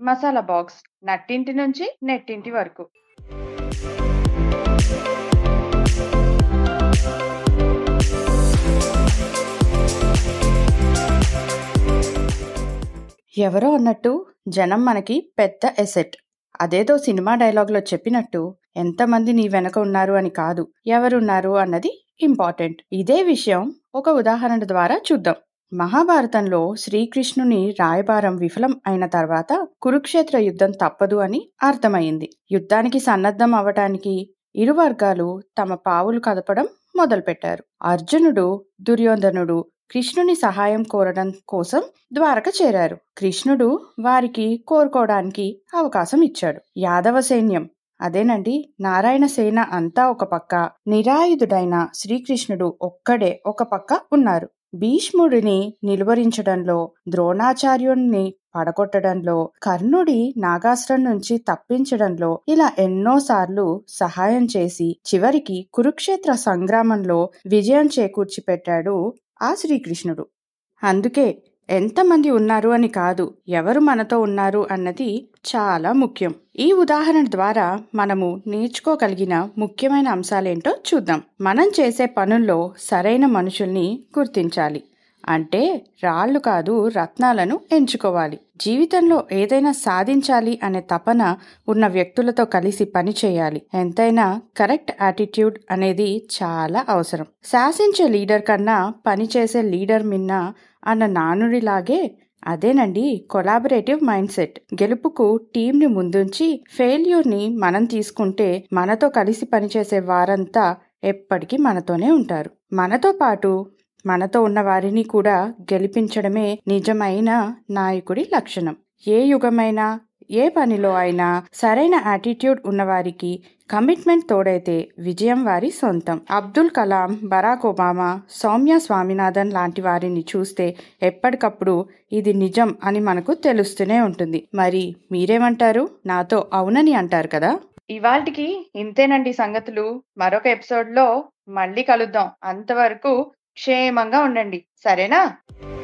masala box నట్టింటి నుంచి నెట్టింటి వరకు ఎవరో అన్నట్టు జనం మనకి పెద్ద ఎసెట్ అదేదో సినిమా డైలాగ్లో చెప్పినట్టు ఎంతమంది నీ వెనక ఉన్నారు అని కాదు ఎవరున్నారు అన్నది ఇంపార్టెంట్ ఇదే విషయం ఒక ఉదాహరణ ద్వారా చూద్దాం మహాభారతంలో శ్రీకృష్ణుని రాయబారం విఫలం అయిన తర్వాత కురుక్షేత్ర యుద్ధం తప్పదు అని అర్థమైంది యుద్ధానికి సన్నద్ధం అవటానికి ఇరు వర్గాలు తమ పావులు కదపడం మొదలుపెట్టారు అర్జునుడు దుర్యోధనుడు కృష్ణుని సహాయం కోరడం కోసం ద్వారక చేరారు కృష్ణుడు వారికి కోరుకోవడానికి అవకాశం ఇచ్చాడు యాదవ సైన్యం అదేనండి నారాయణ సేన అంతా ఒక పక్క నిరాయుధుడైన శ్రీకృష్ణుడు ఒక్కడే ఒక పక్క ఉన్నారు భీష్ముడిని నిలువరించడంలో ద్రోణాచార్యుణ్ణి పడగొట్టడంలో కర్ణుడి నాగాస్త్రం నుంచి తప్పించడంలో ఇలా ఎన్నోసార్లు సహాయం చేసి చివరికి కురుక్షేత్ర సంగ్రామంలో విజయం చేకూర్చి పెట్టాడు ఆ శ్రీకృష్ణుడు అందుకే ఎంతమంది ఉన్నారు అని కాదు ఎవరు మనతో ఉన్నారు అన్నది చాలా ముఖ్యం ఈ ఉదాహరణ ద్వారా మనము నేర్చుకోగలిగిన ముఖ్యమైన అంశాలేంటో చూద్దాం మనం చేసే పనుల్లో సరైన మనుషుల్ని గుర్తించాలి అంటే రాళ్ళు కాదు రత్నాలను ఎంచుకోవాలి జీవితంలో ఏదైనా సాధించాలి అనే తపన ఉన్న వ్యక్తులతో కలిసి పని చేయాలి ఎంతైనా కరెక్ట్ యాటిట్యూడ్ అనేది చాలా అవసరం శాసించే లీడర్ కన్నా పనిచేసే లీడర్ మిన్న అన్న నానుడిలాగే అదేనండి కొలాబరేటివ్ మైండ్ సెట్ గెలుపుకు టీంని ముందుంచి ఫెయిల్యూర్ని మనం తీసుకుంటే మనతో కలిసి పనిచేసే వారంతా ఎప్పటికీ మనతోనే ఉంటారు మనతో పాటు మనతో ఉన్న వారిని కూడా గెలిపించడమే నిజమైన నాయకుడి లక్షణం ఏ యుగమైనా ఏ పనిలో అయినా సరైన యాటిట్యూడ్ ఉన్నవారికి కమిట్మెంట్ తోడైతే విజయం వారి సొంతం అబ్దుల్ కలాం బరాక్ ఒబామా సౌమ్య స్వామినాథన్ లాంటి వారిని చూస్తే ఎప్పటికప్పుడు ఇది నిజం అని మనకు తెలుస్తూనే ఉంటుంది మరి మీరేమంటారు నాతో అవునని అంటారు కదా ఇవాళకి ఇంతేనండి సంగతులు మరొక ఎపిసోడ్లో మళ్ళీ కలుద్దాం అంతవరకు క్షేమంగా ఉండండి సరేనా